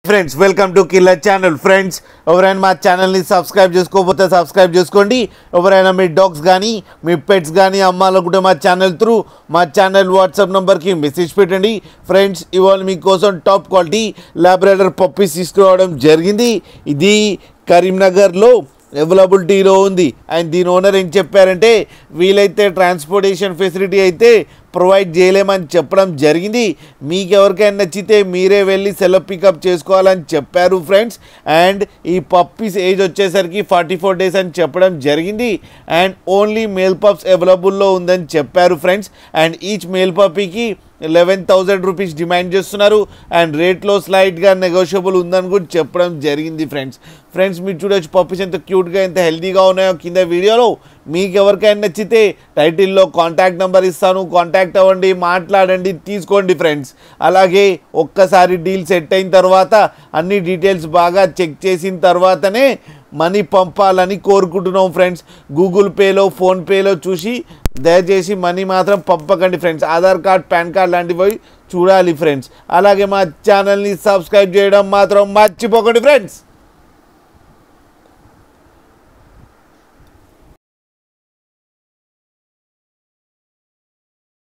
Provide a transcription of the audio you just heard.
friends welcome to killer channel friends ఎవరైనా మా ఛానల్ని సబ్స్క్రైబ్ చేసుకోకపోతే సబ్స్క్రైబ్ చేసుకోండి ఎవరైనా మీ డాగ్స్ కానీ మీ పెట్స్ కానీ అమ్మాలనుకుంటే మా ఛానల్ త్రూ మా ఛానల్ వాట్సాప్ నెంబర్కి మెసేజ్ పెట్టండి ఫ్రెండ్స్ ఇవాళ మీకోసం టాప్ క్వాలిటీ లాబ్రేడర్ పప్పీస్ తీసుకురావడం జరిగింది ఇది కరీంనగర్లో అవైలబిలిటీలో ఉంది అండ్ దీని ఓనర్ ఏం చెప్పారంటే వీలైతే ట్రాన్స్పోర్టేషన్ ఫెసిలిటీ అయితే ప్రొవైడ్ చేయలేమని చెప్పడం జరిగింది మీకు ఎవరికైనా నచ్చితే మీరే వెళ్ళి సెలవు పికప్ చేసుకోవాలని చెప్పారు ఫ్రెండ్స్ అండ్ ఈ పప్పీస్ ఏజ్ వచ్చేసరికి ఫార్టీ ఫోర్ డేస్ అని చెప్పడం జరిగింది అండ్ ఓన్లీ మేల్ పప్స్ అవైలబుల్లో ఉందని చెప్పారు ఫ్రెండ్స్ అండ్ ఈచ్ మేల్ పప్పీకి లెవెన్ థౌజండ్ రూపీస్ డిమాండ్ చేస్తున్నారు అండ్ రేట్లో స్లైట్గా నెగోషియబుల్ ఉందని కూడా చెప్పడం జరిగింది ఫ్రెండ్స్ ఫ్రెండ్స్ మీరు చూడొచ్చు పప్పీస్ ఎంత క్యూట్గా ఎంత హెల్తీగా ఉన్నాయో కింద వీడియోలో మీకు ఎవరికైనా నచ్చితే టైటిల్లో కాంటాక్ట్ నెంబర్ ఇస్తాను కాంటాక్ట్ అవ్వండి మాట్లాడండి తీసుకోండి ఫ్రెండ్స్ అలాగే ఒక్కసారి డీల్ సెట్ అయిన తర్వాత అన్ని డీటెయిల్స్ బాగా చెక్ చేసిన తర్వాతనే మనీ పంపాలని కోరుకుంటున్నాం ఫ్రెండ్స్ గూగుల్ పేలో ఫోన్పేలో చూసి దయచేసి మనీ మాత్రం పంపకండి friends Aadhaar card PAN card లాంటివి చూడాలి ఫ్రెండ్స్ అలాగే మా ఛానల్ని సబ్స్క్రైబ్ చేయడం మాత్రం మర్చిపోకండి ఫ్రెండ్స్